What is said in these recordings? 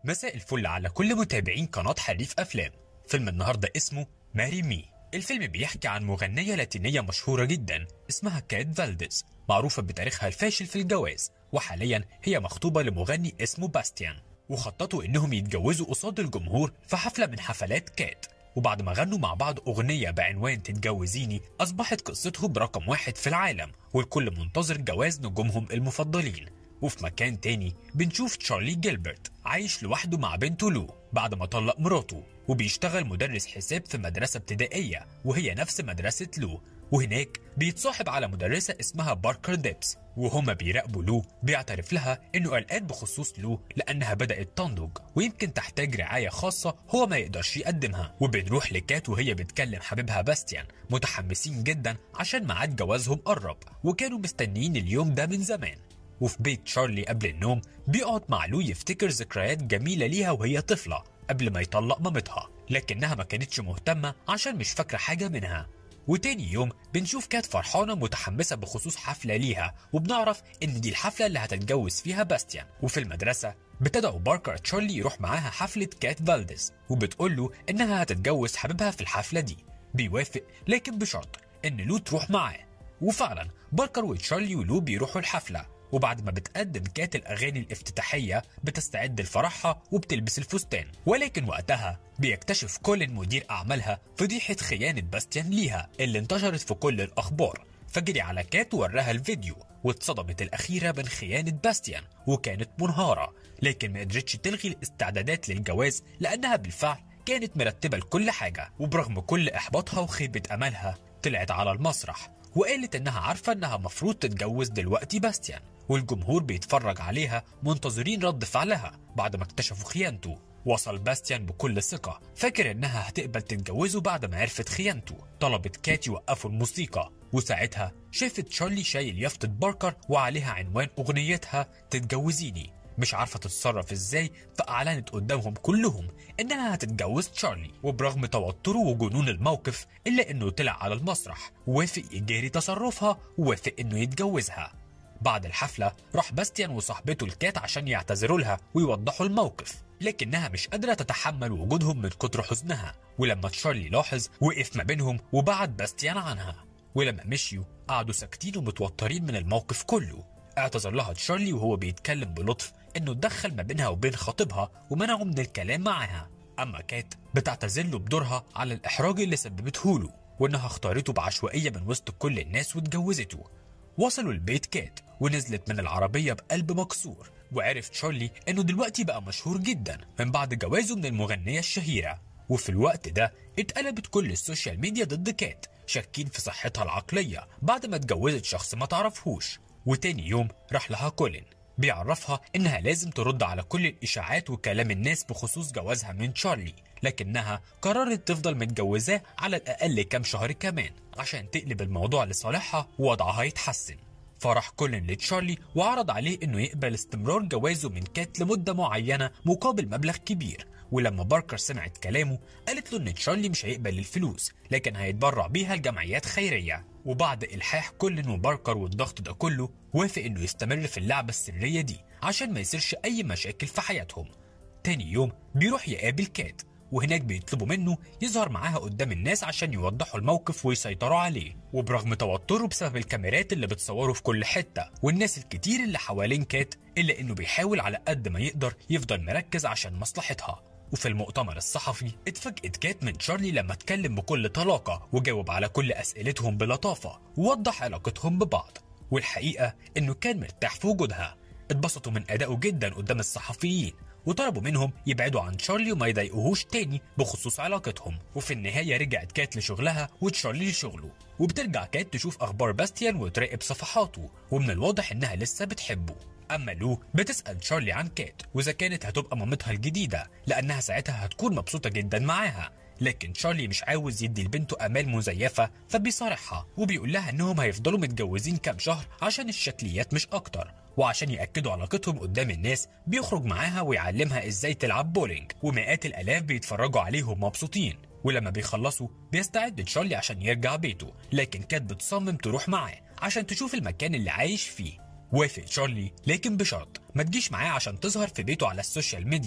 مساء الفل على كل متابعين قناة حريف أفلام فيلم النهاردة اسمه ماري مي الفيلم بيحكي عن مغنية لاتينية مشهورة جدا اسمها كات فالديز معروفة بتاريخها الفاشل في الجواز وحاليا هي مخطوبة لمغني اسمه باستيان وخططوا انهم يتجوزوا قصاد الجمهور في حفلة من حفلات كات وبعد ما غنوا مع بعض أغنية بعنوان تتجوزيني أصبحت قصتهم رقم واحد في العالم والكل منتظر جواز نجومهم المفضلين وفي مكان تاني بنشوف تشارلي جيلبرت عايش لوحده مع بنته لو بعد ما طلق مراته وبيشتغل مدرس حساب في مدرسة ابتدائية وهي نفس مدرسة لو وهناك بيتصاحب على مدرسة اسمها باركر ديبس وهما بيراقبوا لو بيعترف لها انه قلقان بخصوص لو لانها بدأت تنضج ويمكن تحتاج رعاية خاصة هو ما يقدرش يقدمها وبنروح لكات وهي بتكلم حبيبها باستيان متحمسين جدا عشان ميعاد جوازهم قرب وكانوا مستنيين اليوم ده من زمان وفي بيت تشارلي قبل النوم بيقعد مع لو يفتكر ذكريات جميلة ليها وهي طفلة قبل ما يطلق مامتها لكنها ما كانتش مهتمة عشان مش فاكرة حاجة منها وتاني يوم بنشوف كات فرحانة متحمسة بخصوص حفلة ليها وبنعرف إن دي الحفلة اللي هتتجوز فيها باستيان وفي المدرسة بتدعو باركر تشارلي يروح معاها حفلة كات فالديز وبتقول له إنها هتتجوز حبيبها في الحفلة دي بيوافق لكن بشرط إن لو تروح معاه وفعلا باركر وتشارلي ولو بيروحوا الحفلة وبعد ما بتقدم كات الأغاني الافتتاحية بتستعد لفرحها وبتلبس الفستان ولكن وقتها بيكتشف كولين مدير أعمالها فضيحة خيانة باستيان ليها اللي انتشرت في كل الأخبار فجري على كات ووراها الفيديو واتصدمت الأخيرة من خيانة باستيان وكانت منهارة لكن ما قدرتش تلغي الاستعدادات للجواز لأنها بالفعل كانت مرتبة لكل حاجة وبرغم كل إحباطها وخيبة أملها طلعت على المسرح وقالت إنها عارفة إنها مفروض تتجوز دلوقتي باستيان والجمهور بيتفرج عليها منتظرين رد فعلها بعد ما اكتشفوا خيانته وصل باستيان بكل ثقة فاكر إنها هتقبل تتجوزه بعد ما عرفت خيانته طلبت كات يوقفوا الموسيقى وساعتها شافت تشارلي شايل يافطة باركر وعليها عنوان أغنيتها تتجوزيني مش عارفة تتصرف ازاي فأعلنت قدامهم كلهم إنها هتتجوز تشارلي وبرغم توتره وجنون الموقف إلا إنه طلع على المسرح ووافق يجاري تصرفها ووافق إنه يتجوزها بعد الحفلة راح باستيان وصاحبته الكات عشان يعتذروا لها ويوضحوا الموقف لكنها مش قادرة تتحمل وجودهم من كتر حزنها ولما تشارلي لاحظ وقف ما بينهم وبعد باستيان عنها ولما مشيوا قعدوا ساكتين ومتوترين من الموقف كله اعتذر لها تشارلي وهو بيتكلم بلطف انه اتدخل ما بينها وبين خطيبها ومنعه من الكلام معاها اما كات بتعتذر له بدورها على الاحراج اللي سببته له وانها اختارته بعشوائيه من وسط كل الناس واتجوزته وصلوا البيت كات ونزلت من العربية بقلب مكسور وعرف تشارلي انه دلوقتي بقى مشهور جدا من بعد جوازه من المغنية الشهيرة وفي الوقت ده اتقلبت كل السوشيال ميديا ضد كات شاكين في صحتها العقلية بعد ما اتجوزت شخص ما تعرفهوش وتاني يوم راح لها كولين بيعرفها انها لازم ترد على كل الاشاعات وكلام الناس بخصوص جوازها من تشارلي لكنها قررت تفضل متجوزاه على الاقل كام شهر كمان عشان تقلب الموضوع لصالحها ووضعها يتحسن فراح كولين لتشارلي وعرض عليه انه يقبل استمرار جوازه من كات لمده معينه مقابل مبلغ كبير ولما باركر سمعت كلامه قالت له ان تشارلي مش هيقبل الفلوس لكن هيتبرع بيها لجمعيات خيريه وبعد الحاح كولين وباركر والضغط ده كله وافق انه يستمر في اللعبه السريه دي عشان ما يصيرش اي مشاكل في حياتهم تاني يوم بيروح يقابل كات وهناك بيطلبوا منه يظهر معاها قدام الناس عشان يوضحوا الموقف ويسيطروا عليه وبرغم توتره بسبب الكاميرات اللي بتصوره في كل حتة والناس الكتير اللي حوالين كات إلا إنه بيحاول على قد ما يقدر يفضل مركز عشان مصلحتها وفي المؤتمر الصحفي اتفاجئت كات من تشارلي لما اتكلم بكل طلاقة وجاوب على كل أسئلتهم بلطافة ووضح علاقتهم ببعض والحقيقة إنه كان مرتاح في وجودها اتبسطوا من أدائه جدا قدام الصحفيين وطلبوا منهم يبعدوا عن تشارلي وما يضايقوهوش تاني بخصوص علاقتهم وفي النهاية رجعت كات لشغلها وتشارلي لشغله وبترجع كات تشوف أخبار باستيان وتراقب صفحاته ومن الواضح إنها لسه بتحبه أما لو بتسأل تشارلي عن كات وإذا كانت هتبقى مامتها الجديدة لأنها ساعتها هتكون مبسوطة جدا معاها لكن تشارلي مش عاوز يدي لبنته امال مزيفه فبيصارحها وبيقول لها انهم هيفضلوا متجوزين كام شهر عشان الشكليات مش اكتر وعشان ياكدوا علاقتهم قدام الناس بيخرج معاها ويعلمها ازاي تلعب بولينج ومئات الالاف بيتفرجوا عليهم مبسوطين ولما بيخلصوا بيستعد تشارلي عشان يرجع بيته لكن كانت بتصمم تروح معاه عشان تشوف المكان اللي عايش فيه وافق تشارلي لكن بشرط ما تجيش معاه عشان تظهر في بيته على السوشيال ميديا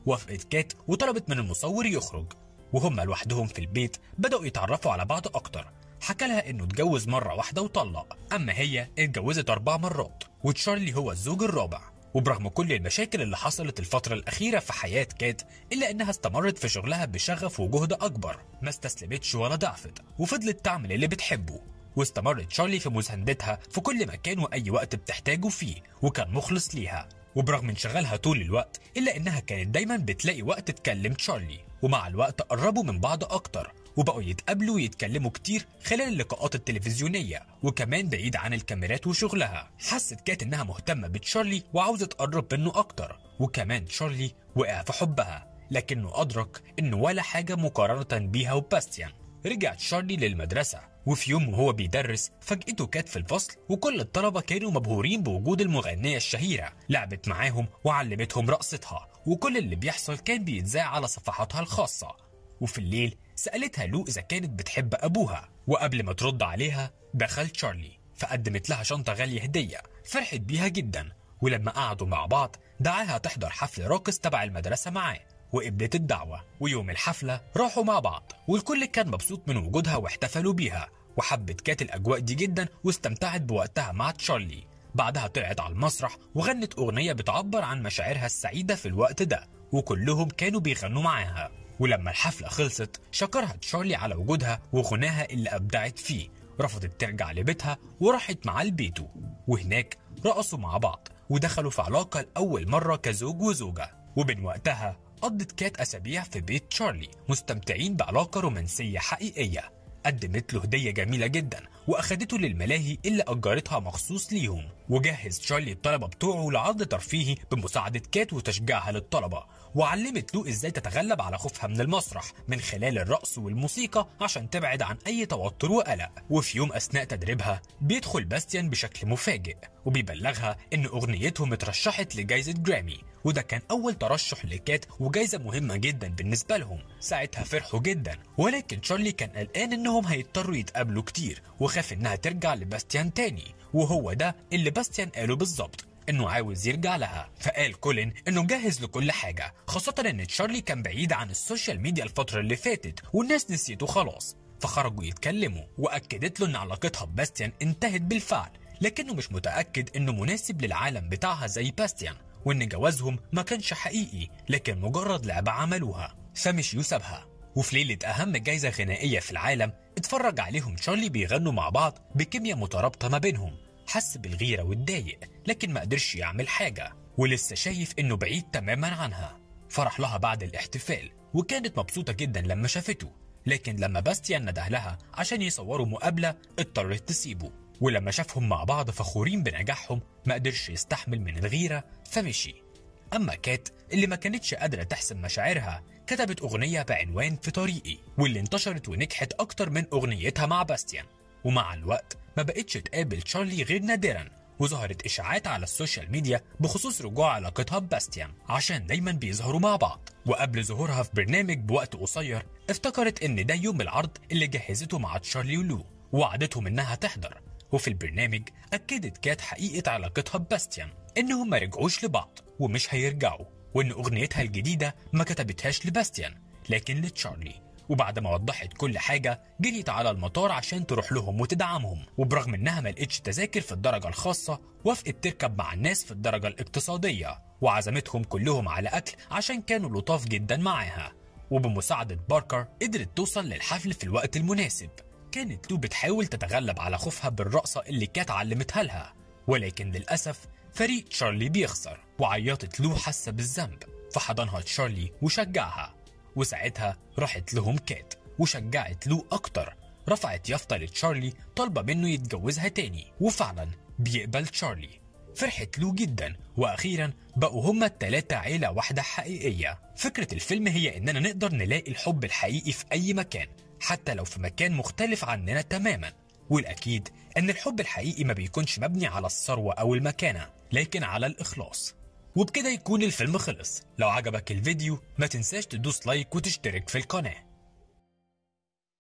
وافقت كات وطلبت من المصور يخرج وهم لوحدهم في البيت بدأوا يتعرفوا على بعض أكتر حكى لها إنه اتجوز مرة واحدة وطلق أما هي اتجوزت أربع مرات وتشارلي هو الزوج الرابع وبرغم كل المشاكل اللي حصلت الفترة الأخيرة في حياة كات إلا إنها استمرت في شغلها بشغف وجهد أكبر ما استسلمتش ولا ضعفت وفضلت تعمل اللي بتحبه واستمر تشارلي في مساندتها في كل مكان وأي وقت بتحتاجه فيه وكان مخلص ليها وبرغم انشغالها طول الوقت إلا إنها كانت دايما بتلاقي وقت تكلم تشارلي ومع الوقت قربوا من بعض أكتر وبقوا يتقابلوا ويتكلموا كتير خلال اللقاءات التلفزيونية وكمان بعيد عن الكاميرات وشغلها حست كات إنها مهتمة بتشارلي وعاوزة تقرب منه أكتر وكمان تشارلي وقع في حبها لكنه أدرك إنه ولا حاجة مقارنة بيها وباستيان رجع تشارلي للمدرسة وفي يوم وهو بيدرس فاجئته كات في الفصل وكل الطلبة كانوا مبهورين بوجود المغنية الشهيرة لعبت معاهم وعلمتهم رقصتها وكل اللي بيحصل كان بيتذاع على صفحاتها الخاصة وفي الليل سألتها لو إذا كانت بتحب أبوها وقبل ما ترد عليها دخل تشارلي فقدمت لها شنطة غالية هدية فرحت بيها جدا ولما قعدوا مع بعض دعاها تحضر حفل راقص تبع المدرسة معاه وقبلت الدعوة ويوم الحفلة راحوا مع بعض والكل كان مبسوط من وجودها واحتفلوا بيها وحبت كات الأجواء دي جدا واستمتعت بوقتها مع تشارلي بعدها طلعت على المسرح وغنت أغنية بتعبر عن مشاعرها السعيدة في الوقت ده وكلهم كانوا بيغنوا معاها ولما الحفلة خلصت شكرها تشارلي على وجودها وغناها اللي أبدعت فيه رفضت ترجع لبيتها وراحت معاه لبيته وهناك رقصوا مع بعض ودخلوا في علاقة لأول مرة كزوج وزوجة ومن وقتها قضت كات أسابيع في بيت تشارلي مستمتعين بعلاقة رومانسية حقيقية قدمت له هدية جميلة جدا وأخدته للملاهي اللي أجرتها مخصوص ليهم وجهز تشارلي الطلبة بتوعه لعرض ترفيهي بمساعدة كات وتشجيعها للطلبة وعلمت له ازاي تتغلب على خوفها من المسرح من خلال الرقص والموسيقى عشان تبعد عن اي توتر وقلق وفي يوم اثناء تدريبها بيدخل باستيان بشكل مفاجئ وبيبلغها ان اغنيتهم اترشحت لجائزة جرامي وده كان اول ترشح لكات وجائزة مهمة جدا بالنسبة لهم ساعتها فرحوا جدا ولكن تشارلي كان قلقان انهم هيضطروا يتقابلوا كتير وخاف انها ترجع لباستيان تاني وهو ده اللي باستيان قاله بالظبط انه عاوز يرجع لها فقال كولين انه جاهز لكل حاجه خاصه ان تشارلي كان بعيد عن السوشيال ميديا الفتره اللي فاتت والناس نسيته خلاص فخرجوا يتكلموا واكدت له ان علاقتها بباستيان انتهت بالفعل لكنه مش متاكد انه مناسب للعالم بتاعها زي باستيان وان جوازهم ما كانش حقيقي لكن مجرد لعبه عملوها فمش يسابها وفي ليلة أهم جايزة غنائية في العالم اتفرج عليهم تشارلي بيغنوا مع بعض بكيمياء مترابطة ما بينهم حس بالغيرة واتضايق لكن ما قدرش يعمل حاجة ولسه شايف انه بعيد تماما عنها فرح لها بعد الاحتفال وكانت مبسوطة جدا لما شافته لكن لما باستيان نده لها عشان يصوروا مقابلة اضطرت تسيبه ولما شافهم مع بعض فخورين بنجاحهم ما قدرش يستحمل من الغيرة فمشي أما كات اللي ما كانتش قادرة تحسم مشاعرها كتبت أغنية بعنوان في طريقي واللي انتشرت ونجحت أكتر من أغنيتها مع باستيان ومع الوقت ما بقتش تقابل تشارلي غير نادرا وظهرت إشاعات على السوشيال ميديا بخصوص رجوع علاقتها بباستيان عشان دايما بيظهروا مع بعض وقبل ظهورها في برنامج بوقت قصير افتكرت إن ده يوم العرض اللي جهزته مع تشارلي ولو ووعدتهم إنها تحضر وفي البرنامج أكدت كات حقيقة علاقتها بباستيان إنهم ما رجعوش لبعض ومش هيرجعوا وإن أغنيتها الجديدة ما كتبتهاش لباستيان لكن لتشارلي وبعد ما وضحت كل حاجة جريت على المطار عشان تروح لهم وتدعمهم وبرغم انها ما لقتش تذاكر في الدرجة الخاصة وافقت تركب مع الناس في الدرجة الاقتصادية وعزمتهم كلهم على أكل عشان كانوا لطاف جدا معاها وبمساعدة باركر قدرت توصل للحفل في الوقت المناسب كانت لو بتحاول تتغلب على خوفها بالرقصة اللي كانت علمتها لها ولكن للأسف فريق تشارلي بيخسر وعيطت لو حاسة بالذنب فحضنها تشارلي وشجعها وساعتها راحت لهم كات وشجعت لو أكتر رفعت يافطة لتشارلي طالبة منه يتجوزها تاني وفعلا بيقبل تشارلي فرحت لو جدا وأخيرا بقوا هما التلاتة عيلة واحدة حقيقية فكرة الفيلم هي إننا نقدر نلاقي الحب الحقيقي في أي مكان حتى لو في مكان مختلف عننا تماما والأكيد أن الحب الحقيقي ما بيكونش مبني على الثروة أو المكانة لكن على الإخلاص وبكده يكون الفيلم خلص لو عجبك الفيديو ما تنساش تدوس لايك وتشترك في القناة